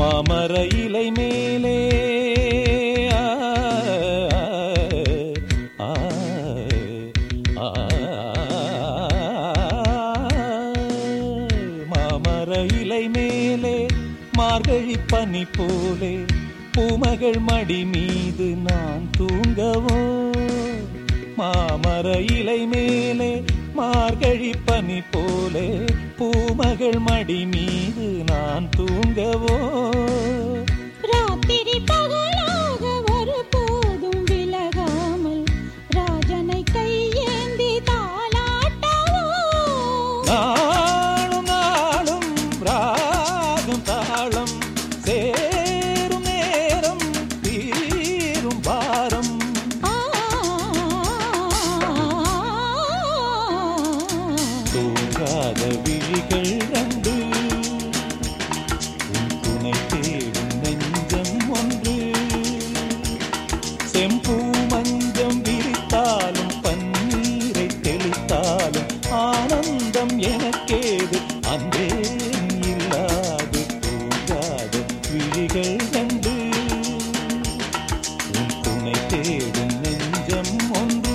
மாமர இலை மேலே ஆ, ஆ, ஆ, மாமர இலை மேலே மார்கழி பனி போலே பூமகள் மடி மீது நான் தூங்கவோ மாமர இலை மேலே மார்கழி பனி போலே பூமகள் மடி மீது நான் தூங்கவோ ராத்திரி பகலாக ஒருபோதும் விலகாமல் ராஜனை கையேந்தி தாலாட்டவோ நாளும் நாளும் ராகம் தாளம் சேரும் நேரம் தீரும் பாரம் ஆ தூங்காத விழிகள் ரெண்டு உன் துணை தேடும் நெஞ்சம் ஒன்று செம்பூ மஞ்சம் விரித்தாலும் பன்னீரை தெளித்தாலும் ஆனந்தம் எனக்கேது அன்பே நீ இல்லாது தூங்காத விழிகள் ரெண்டு உன் துணை தேடும் நெஞ்சம் ஒன்று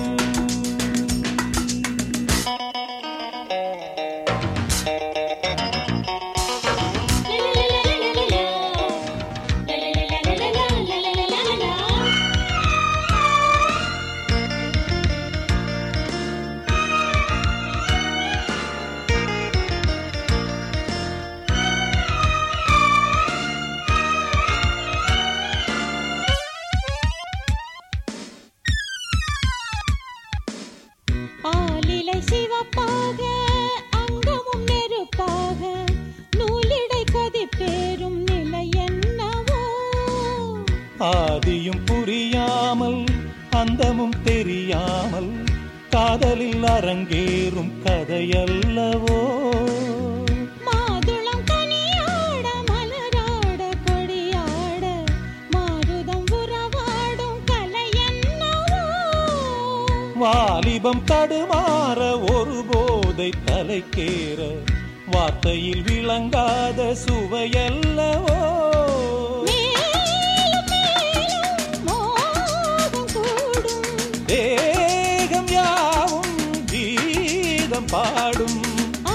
ஆலிலை சிவப்பாக அங்கமும் நெருப்பாக நூலிடை கதிப்பேரும் நிலை என்னவோ ஆதியும் புரியாமல் அந்தமும் தெரியாமல் காதலில் அரங்கேறும் கதையல்லவோ மாதுளம் கனியாட மலராட கொடியாட மாருதம் உறவாடும் கலை என்னவோ வாலிபம் தடுமாற ஒரு போதை தலைக்கேற வார்த்தையில் விளங்காத சுவையல்லவோ மேலும் மேலும் மோகம் கூடும் தேகம் யாவும் கீதம் பாடும் ஆ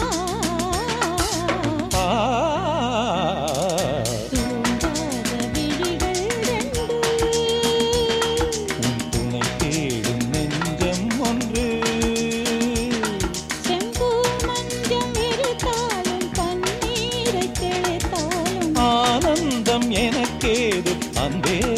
ஆ தூங்காத விழிகள் ரெண்டு உன் துணை தேடும் நெஞ்சம் ஒன்று செம்பூ மஞ்சம் இருத்தாலும் பன்னீரை தெளித்தாலும் ஆனந்தம் எனக்கேது அன்பே